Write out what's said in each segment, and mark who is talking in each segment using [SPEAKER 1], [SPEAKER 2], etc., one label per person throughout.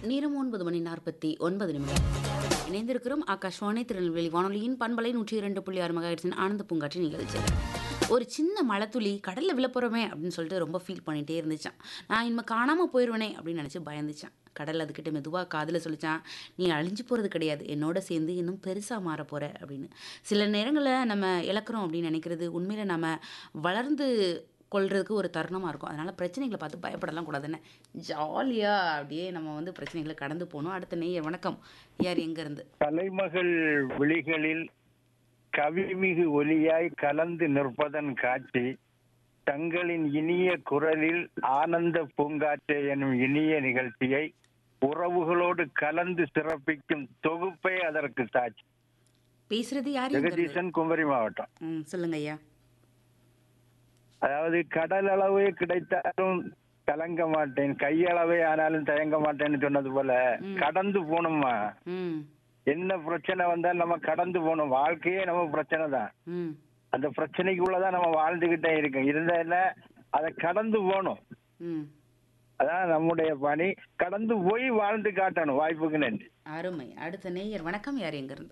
[SPEAKER 1] நேரம் ஒன்பது மணி நாற்பத்தி ஒன்பது நிமிடம் இணைந்திருக்கிறோம் ஆகாஷ்வாணி திருநெல்வேலி வானொலியின் பண்பலை நூற்றி இரண்டு புள்ளி ஆறு மகாயிரத்தின் ஆனந்த பூங்காற்றி நிகழ்ச்சியில் ஒரு சின்ன மழைத்துளி கடலில் விழப்போகிறோமே அப்படின்னு சொல்லிட்டு ரொம்ப ஃபீல் பண்ணிகிட்டே இருந்துச்சான் நான் இனிமே காணாமல் போயிடுவேனே அப்படின்னு நினச்சி பயந்துச்சான் கடல் அதுக்கிட்ட மெதுவாக காதில் சொல்லிச்சான் நீ அழிஞ்சு போகிறது கிடையாது என்னோட சேர்ந்து இன்னும் பெருசாக மாற போகிற அப்படின்னு சில நேரங்களில் நம்ம இழக்கிறோம் அப்படின்னு நினைக்கிறது உண்மையில் நம்ம வளர்ந்து கொள்றதுக்கு ஒரு தருணமாக இருக்கும் அதனால் பிரச்சனைகளை பார்த்து பயப்படலாம் கூடாதுன்னு ஜாலியாக அப்படியே நம்ம வந்து பிரச்சனைகளை கடந்து போகணும் அடுத்த நேயர் வணக்கம் யார் எங்கேருந்து
[SPEAKER 2] கலைமகள் விழிகளில் கவிமிகு ஒலியாய் கலந்து நிற்பதன் காட்சி தங்களின் இனிய குரலில் ஆனந்த பூங்காற்று எனும் இனிய நிகழ்ச்சியை உறவுகளோடு கலந்து சிறப்பிக்கும் தொகுப்பே அதற்கு சாட்சி
[SPEAKER 1] பேசுறது யார் எங்கேருந்து
[SPEAKER 2] ஜெகதீசன் குமரி மாவட்டம்
[SPEAKER 1] ம் சொல்லுங்க ஐயா
[SPEAKER 2] அதாவது கடல் அளவு கிடைத்தாலும் கலங்க மாட்டேன் கையளவே ஆனாலும் தயங்க மாட்டேன்னு சொன்னது போல கடந்து போகணுமா
[SPEAKER 1] ம்
[SPEAKER 2] என்ன பிரச்சனை வந்தாலும் நம்ம கடந்து போகணும் வாழ்க்கையே நம்ம பிரச்சனை தான்
[SPEAKER 1] ம்
[SPEAKER 2] அந்த பிரச்சனைக்குள்ளதான் நம்ம வாழ்ந்துகிட்டே இருக்கோம் இருந்தா அதை கடந்து போகணும்
[SPEAKER 1] ம்
[SPEAKER 2] அதான் நம்முடைய பணி கடந்து போய் வாழ்ந்து காட்டணும் வாய்ப்புக்கு நன்றி
[SPEAKER 1] அருமை அடுத்த நேயர் வணக்கம் யார் எங்கேருந்து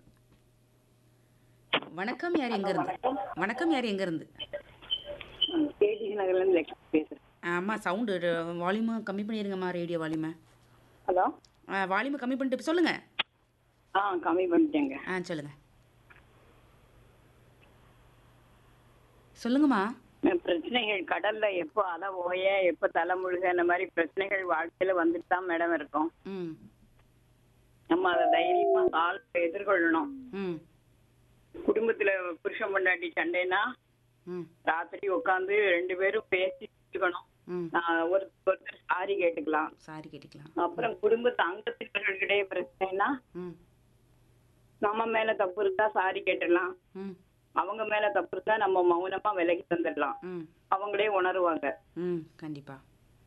[SPEAKER 1] வணக்கம் யார் எங்கேருந்து வணக்கம் யார் எங்கேருந்து
[SPEAKER 3] கேஜி நகர்ல இருந்து லட்சுமி பேசுறேன்
[SPEAKER 1] ஆமாம் சவுண்டு வால்யூமை கம்மி பண்ணிடுங்கம்மா ரேடியோ வால்யூமை
[SPEAKER 3] ஹலோ
[SPEAKER 1] வால்யூமை கம்மி பண்ணிட்டு சொல்லுங்கள்
[SPEAKER 3] ஆ கம்மி பண்ணிட்டேங்க
[SPEAKER 1] ஆ சொல்லுங்க சொல்லுங்கம்மா
[SPEAKER 3] அஹ் பிரச்சனைகள் கடல்ல எப்போ அலை ஓய எப்போ தலை முழுக இந்த மாதிரி பிரச்சனைகள் வாழ்க்கையில வந்துட்டு தான் மேடம் இருக்கும்
[SPEAKER 1] ம்
[SPEAKER 3] நம்ம அதை தைரியமா ஆள் எதிர்கொள்ளணும்
[SPEAKER 1] ம்
[SPEAKER 3] குடும்பத்துல புருஷன் பொண்டாட்டி சண்டைனா
[SPEAKER 1] ம்
[SPEAKER 3] ராத்திரி உட்காந்து ரெண்டு பேரும் பேசி இருக்கணும்
[SPEAKER 1] ம்
[SPEAKER 3] ஒரு ஒருத்தர் சாரி கேட்டுக்கலாம்
[SPEAKER 1] சாரி கேட்டுக்கலாம்
[SPEAKER 3] அப்புறம் குடும்பத்து அங்கத்தினர்களிடையே பிரச்சனைனா
[SPEAKER 1] ம்
[SPEAKER 3] நம்ம மேல தப்பு இருந்தா சாரி கேட்டுடலாம்
[SPEAKER 1] ம்
[SPEAKER 3] அவங்க மேல தப்பு இருந்தா நம்ம மௌனமா விலகி தந்துடலாம்
[SPEAKER 1] ம்
[SPEAKER 3] அவங்களே உணருவாங்க
[SPEAKER 1] ம் கண்டிப்பாக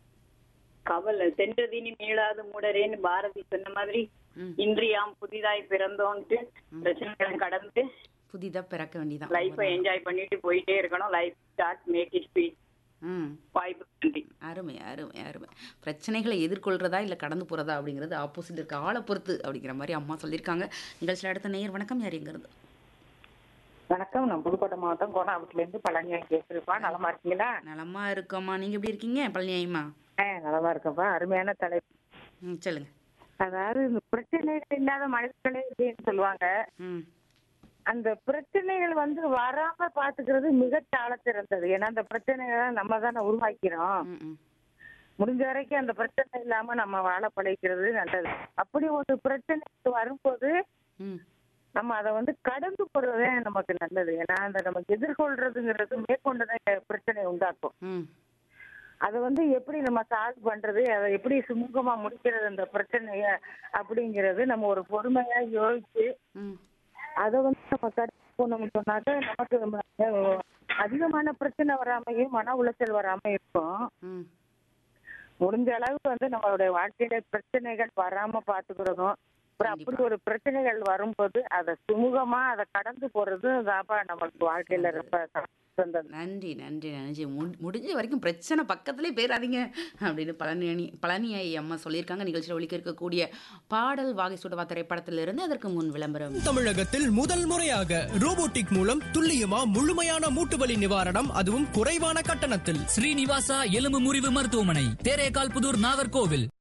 [SPEAKER 3] கவலை சென்றதினி மீளாது மூடரேன்னு பாரதி சொன்ன மாதிரி
[SPEAKER 1] ம்
[SPEAKER 3] இன்றியாம் புதிதாய் பிறந்தோன்ட்டு பிரச்சனைகளை கடந்து
[SPEAKER 1] புதிதாக பிறக்க வேண்டியதான்
[SPEAKER 3] லைஃபை என்ஜாய் பண்ணிட்டு போயிட்டே இருக்கணும் life start make it sweet
[SPEAKER 1] ம்
[SPEAKER 3] வாய்ப்பு நன்றி
[SPEAKER 1] அருமை அருமை அருமை பிரச்சனைகளை எதிர்கொள்றதா இல்லை கடந்து போகிறதா அப்படிங்கிறது ஆப்போசிட் இருக்க ஆளை பொறுத்து அப்படிங்கிற மாதிரி அம்மா சொல்லியிருக்காங்க நிகழ்ச்சியில் அடுத்த நேயர் வணக்கம் யார் எங்கேருந்து
[SPEAKER 4] வணக்கம் நான் புதுக்கோட்டை மாவட்டம் கோணாபுரத்துல இருந்து பழனியா பேசுறேன்ப்பா நலமா இருக்கீங்களா
[SPEAKER 1] நலமா இருக்கோம்மா நீங்கள் எப்படி இருக்கீங்க பழனியாயிம்மா
[SPEAKER 4] ஆ நலமா இருக்கேன்ப்பா அருமையான தலைப்பு
[SPEAKER 1] ம் சொல்லுங்கள்
[SPEAKER 4] அதாவது இந்த பிரச்சனைகள் இல்லாத மனிதர்களே இல்லைன்னு சொல்லுவாங்க
[SPEAKER 1] ம்
[SPEAKER 4] அந்த பிரச்சனைகள் வந்து வராம பாத்துக்கிறது மிக சால சிறந்தது ஏன்னா அந்த பிரச்சனைகளை நம்ம தானே உருவாக்கிறோம்
[SPEAKER 1] ம் ம்
[SPEAKER 4] முடிஞ்ச வரைக்கும் அந்த பிரச்சனை இல்லாம நம்ம வாழ பழகிறது நல்லது அப்படி ஒரு பிரச்சனை வரும்போது
[SPEAKER 1] ம்
[SPEAKER 4] நம்ம அதை வந்து கடந்து போறதே நமக்கு நல்லது ஏன்னா அந்த நமக்கு எதிர்கொள்றதுங்கிறது மேற்கொண்டுதான் பிரச்சனை உண்டாக்கும்
[SPEAKER 1] ம்
[SPEAKER 4] அதை வந்து எப்படி நம்ம சால்வ் பண்றது அதை எப்படி சுமூகமா முடிக்கிறது அந்த பிரச்சனைய அப்படிங்கிறது நம்ம ஒரு பொறுமையா யோசிச்சு
[SPEAKER 1] ம்
[SPEAKER 4] அதை வந்து நம்ம கடந்து போனோம்னு சொன்னாக்க நமக்கு நம்ம, அஹ், அதிகமான பிரச்சனை வராமையும் மன உளைச்சல் வராம இருக்கும்
[SPEAKER 1] ம்
[SPEAKER 4] முடிஞ்ச அளவுக்கு வந்து நம்மளுடைய வாழ்க்கையில பிரச்சனைகள் வராம பாத்துக்கிறதும் அப்புறம் அப்படி ஒரு பிரச்சனைகள் வரும்போது அதை சுமூகமா அதை கடந்து போறது தாப்பா நம்மளுக்கு வாழ்க்கையில ரொம்ப சிறந்தது
[SPEAKER 1] நன்றி நன்றி நன்றி முடி- முடிஞ்ச வரைக்கும் பிரச்சனை பக்கத்துலேயே போயிடாதீங்க அப்படின்னு பழனி பழனியாயி அம்மா சொல்லியிருக்காங்க நிகழ்ச்சியில் ஒழிக்க இருக்கக்கூடிய பாடல் வாகை சுடவா திரைப்படத்திலிருந்து அதற்கு முன் விளம்பரம்
[SPEAKER 5] தமிழகத்தில் முதல் முறையாக ரோபோட்டிக் மூலம் துல்லியமா முழுமையான மூட்டுவலி நிவாரணம் அதுவும் குறைவான கட்டணத்தில்
[SPEAKER 6] ஸ்ரீனிவாசா எலும்பு முறிவு மருத்துவமனை தேரேகால் புதூர் நாகர்கோவில்